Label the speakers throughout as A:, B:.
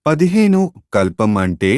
A: పదిహేను కల్పం అంటే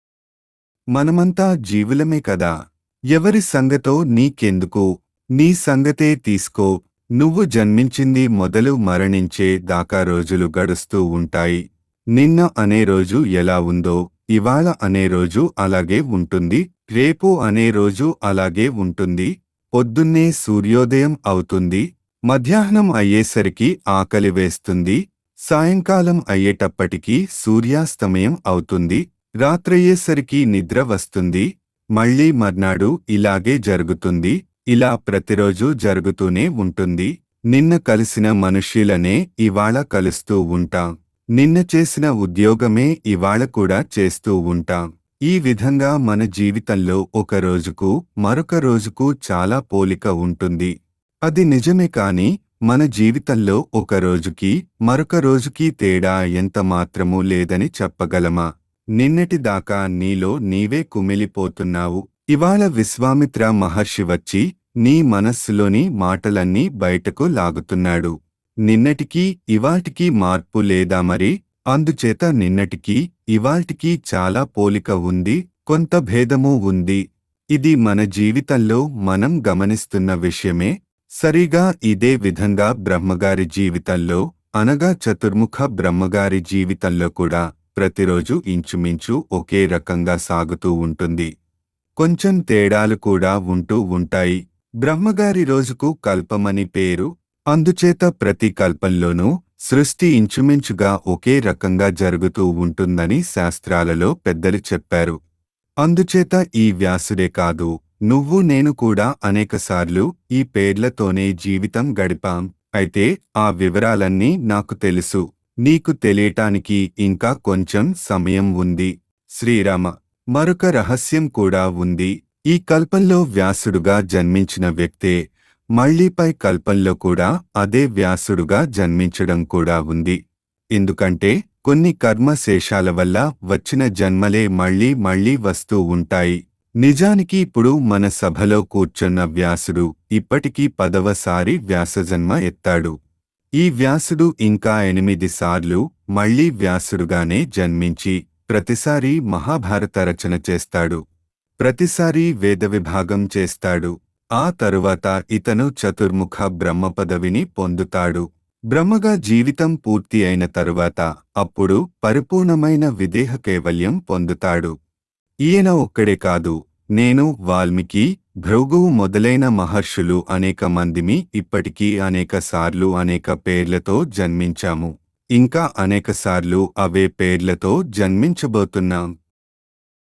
A: మనమంతా జీవులమే కదా ఎవరి సంగతో నీకెందుకు నీ సంగతే తీసుకో నువ్వు జన్మించింది మొదలు మరణించే దాకా రోజులు గడుస్తూ ఉంటాయి నిన్న అనే రోజు ఎలా ఉందో ఇవాళ అనే రోజు అలాగే ఉంటుంది రేపు అనే రోజు అలాగే ఉంటుంది పొద్దున్నే సూర్యోదయం అవుతుంది మధ్యాహ్నం అయ్యేసరికి ఆకలి వేస్తుంది సాయంకాలం అయ్యేటప్పటికీ సూర్యాస్తమయం అవుతుంది రాత్రయ్యేసరికి నిద్ర వస్తుంది మళ్ళీ మర్నాడు ఇలాగే జరుగుతుంది ఇలా ప్రతిరోజు జరుగుతూనే ఉంటుంది నిన్న కలిసిన మనుష్యులనే ఇవాళ కలుస్తూ ఉంటాం నిన్న చేసిన ఉద్యోగమే ఇవాళ కూడా చేస్తూ ఉంటాం ఈ విధంగా మన జీవితంలో ఒక రోజుకు మరొక రోజుకు చాలా పోలిక ఉంటుంది అది నిజమే కాని మన జీవితంలో ఒక రోజుకి మరొక రోజుకి తేడా ఎంత మాత్రమూ లేదని చెప్పగలమా నిన్నటి దాకా నీలో నీవే కుమిలిపోతున్నావు ఇవాళ విశ్వామిత్ర మహర్షి వచ్చి నీ మనస్సులోని మాటలన్నీ బయటకు లాగుతున్నాడు నిన్నటికి ఇవాటికి మార్పు లేదా మరి అందుచేత నిన్నటికి ఇవాల్టికి చాలా పోలిక ఉంది కొంత భేదమూ ఉంది ఇది మన జీవితంలో మనం గమనిస్తున్న విషయమే సరిగా ఇదే విధంగా బ్రహ్మగారి జీవితంలో అనగా చతుర్ముఖ బ్రహ్మగారి జీవితంలో కూడా ప్రతిరోజు ఇంచుమించు ఒకే రకంగా సాగుతూ ఉంటుంది కొంచెం తేడాలు కూడా ఉంటూ ఉంటాయి బ్రహ్మగారి రోజుకు కల్పమని పేరు అందుచేత ప్రతి కల్పంలోనూ సృష్టి ఇంచుమించుగా ఒకే రకంగా జరుగుతూ ఉంటుందని శాస్త్రాలలో పెద్దలు చెప్పారు అందుచేత ఈ వ్యాసుడే కాదు నువ్వు నేను కూడా అనేకసార్లు ఈ పేర్లతోనే జీవితం గడిపాం అయితే ఆ వివరాలన్నీ నాకు తెలుసు నీకు తెలియటానికి ఇంకా కొంచెం సమయం ఉంది శ్రీరామ మరొక రహస్యం కూడా ఉంది ఈ కల్పంలో వ్యాసుడుగా జన్మించిన వ్యక్తే మళ్లీపై కల్పంలో కూడా అదే వ్యాసుడుగా జన్మించడం కూడా ఉంది ఎందుకంటే కొన్ని కర్మశేషాల వల్ల వచ్చిన జన్మలే మళ్లీ మళ్లీ వస్తూ ఉంటాయి నిజానికి ఇప్పుడు మన సభలో కూర్చున్న వ్యాసుడు ఇప్పటికీ పదవసారి వ్యాసజన్మ ఎత్తాడు ఈ వ్యాసుడు ఇంకా ఎనిమిది సార్లు మళ్లీ వ్యాసుడుగానే జన్మించి ప్రతిసారి మహాభారత రచన చేస్తాడు ప్రతిసారి వేద విభాగం చేస్తాడు ఆ తరువాత ఇతను చతుర్ముఖ బ్రహ్మ పదవిని పొందుతాడు బ్రహ్మగా జీవితం పూర్తి అయిన తరువాత అప్పుడు పరిపూర్ణమైన విదేహ కైవల్యం పొందుతాడు ఈయన ఒక్కడే కాదు నేను వాల్మీకి భృగువు మొదలైన మహర్షులు అనేక మందిమి ఇప్పటికీ అనేక సార్లు అనేక పేర్లతో జన్మించాము ఇంకా అనేకసార్లు అవే పేర్లతో జన్మించబోతున్నాం